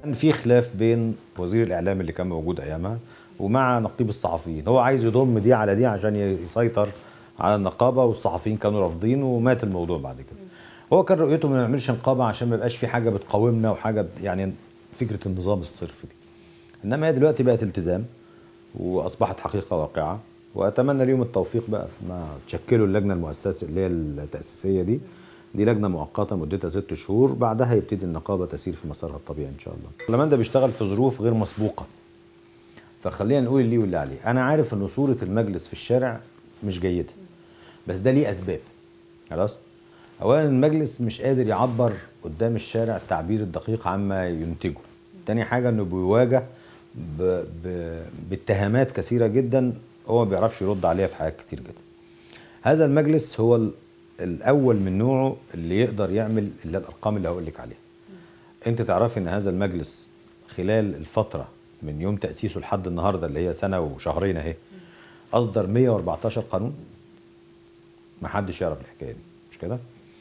في خلاف بين وزير الاعلام اللي كان موجود ايامها ومع نقيب الصحفيين هو عايز يضم دي على دي عشان يسيطر على النقابه والصحفيين كانوا رافضين ومات الموضوع بعد كده هو كان رؤيته ما نعملش نقابه عشان ما يبقاش في حاجه بتقاومنا وحاجه بت- يعني فكره النظام الصرف دي انما هي دلوقتي بقت التزام واصبحت حقيقه واقعه واتمنى ليهم التوفيق بقى ما تشكلوا اللجنه المؤسسه اللي هي التاسيسيه دي دي لجنه مؤقته مدتها ست شهور بعدها يبتدي النقابه تسير في مسارها الطبيعي ان شاء الله. البرلمان ده بيشتغل في ظروف غير مسبوقه. فخلينا نقول اللي واللي عليه، انا عارف ان صوره المجلس في الشارع مش جيده. بس ده ليه اسباب. خلاص؟ اولا المجلس مش قادر يعبر قدام الشارع التعبير الدقيق عما ينتجه. تاني حاجه انه بيواجه ب... ب... باتهامات كثيره جدا هو ما بيعرفش يرد عليها في حاجات كتير جدا. هذا المجلس هو ال- الاول من نوعه اللي يقدر يعمل اللي الارقام اللي هقول لك عليها. انت تعرفي ان هذا المجلس خلال الفتره من يوم تاسيسه لحد النهارده اللي هي سنه وشهرين اهي اصدر 114 قانون ما حدش يعرف الحكايه دي مش كده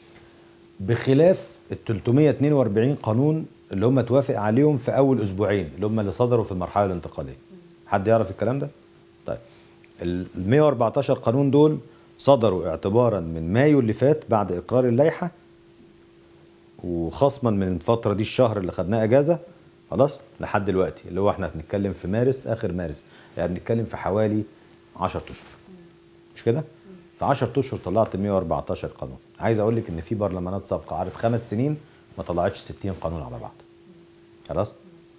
بخلاف ال 342 قانون اللي هم توافق عليهم في اول اسبوعين اللي هم اللي صدروا في المرحله الانتقاليه حد يعرف الكلام ده طيب ال 114 قانون دول صدروا اعتبارا من مايو اللي فات بعد اقرار اللائحه وخصما من الفتره دي الشهر اللي خدناه اجازه خلاص لحد دلوقتي اللي هو احنا بنتكلم في مارس اخر مارس يعني بنتكلم في حوالي 10 اشهر مش كده؟ في 10 اشهر طلعت 114 قانون عايز اقول لك ان في برلمانات سابقه قعدت خمس سنين ما طلعتش 60 قانون على بعض خلاص؟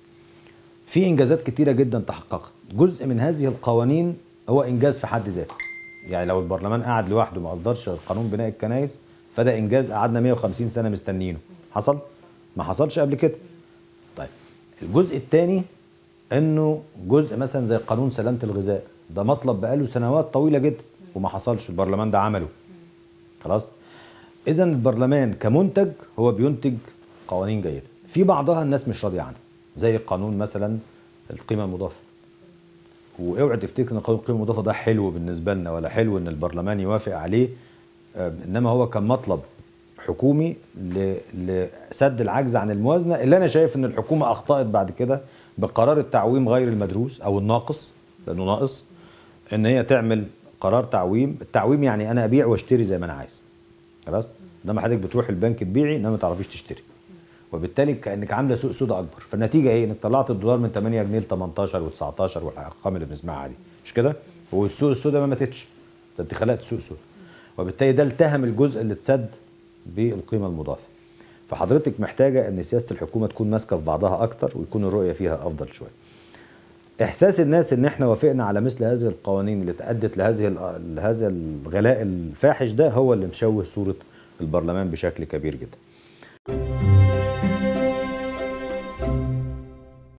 في انجازات كتيره جدا تحققت جزء من هذه القوانين هو انجاز في حد ذاته يعني لو البرلمان قعد لوحده ما اصدرش قانون بناء الكنائس فده انجاز قعدنا 150 سنه مستنيينه حصل ما حصلش قبل كده طيب الجزء الثاني انه جزء مثلا زي قانون سلامه الغذاء ده مطلب بقاله سنوات طويله جدا وما حصلش البرلمان ده عمله خلاص اذا البرلمان كمنتج هو بينتج قوانين جيده في بعضها الناس مش راضيه عنها زي قانون مثلا القيمه المضافه واوعى تفتكر ان قانون القيمه المضافه ده حلو بالنسبه لنا ولا حلو ان البرلمان يوافق عليه آه، انما هو كان مطلب حكومي ل- لسد العجز عن الموازنه اللي انا شايف ان الحكومه اخطات بعد كده بقرار التعويم غير المدروس او الناقص لانه ناقص ان هي تعمل قرار تعويم التعويم يعني انا ابيع واشتري زي ما انا عايز خلاص انما حضرتك بتروح البنك تبيعي انما ما تعرفيش تشتري وبالتالي كانك عامله سوق سودا اكبر فالنتيجه ايه انك طلعت الدولار من 8 جنيه ل 18 و19 والارقام اللي بنسمعها دي مش كده والسوق السودا ما ماتتش ده انت خلقت سوق سودا وبالتالي ده التهم الجزء اللي اتسد بالقيمه المضافه فحضرتك محتاجه ان سياسه الحكومه تكون ماسكه في بعضها اكتر ويكون الرؤيه فيها افضل شويه احساس الناس ان احنا وافقنا على مثل هذه القوانين اللي تادت لهذه ال- لهذا الغلاء الفاحش ده هو اللي مشوه صوره البرلمان بشكل كبير جدا